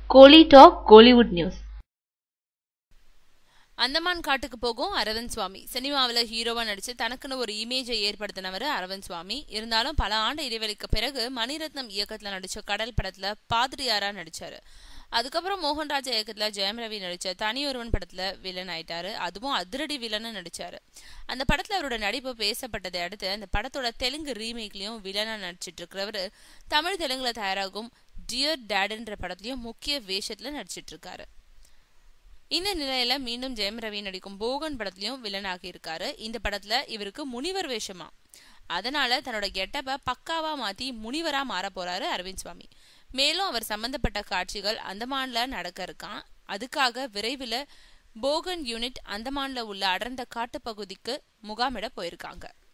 கோலி talk Kollywood news Andaman காட்டுக்கு போகும் அரவிந்த் சுவாமி சினிமாவில் ஹீரோவா நடிச்சு தனக்குன்னு ஒரு இமேஜை ஏற்படுத்தினவர் அரவிந்த் சுவாமி இருந்தாலும் பல ஆண்டு இடைவெளிக்கு பிறகு மணிரத்னம் இயக்கத்துல நடிச்ச கடல் படத்துல பாதிரியாரா நடிச்சாரு அதுக்கப்புறம் மோகன்ராஜா இயக்கத்துல ஜெயம் ரவி நடிச்ச தனியொருவன் படத்துல வில்லன் ஆயிட்டாரு அதுவும் அதிரடி வில்லன்னு நடிச்சாரு அந்த படத்துல அவரோட நடிப்பு பேசப்பட்டதை அடுத்து அந்த படத்தோட தெலுங்கு ரீமேக்லயும் வில்லனா நடிச்சிட்டு இருக்கிறவரு தமிழ் தெலுங்குல தயாராகும் டியர் டேடுன்ற படத்துலயும் முக்கிய வேஷத்துல நடிச்சிட்டு இருக்காரு இந்த நிலையில மீண்டும் ஜெயம் ரவி நடிக்கும் போகன் படத்துலயும் வில்லன் ஆகியிருக்காரு இந்த படத்துல இவருக்கு முனிவர் வேஷமா அதனால தன்னோட கெட்டப்ப பக்காவா மாத்தி முனிவரா மாற போறாரு அரவிந்த் சுவாமி மேலும் அவர் சம்பந்தப்பட்ட காட்சிகள் அந்தமான்ல நடக்க இருக்கான் அதுக்காக விரைவில் போகன் யூனிட் அந்தமான்ல உள்ள அடர்ந்த காட்டுப்பகுதிக்கு முகாமிட போயிருக்காங்க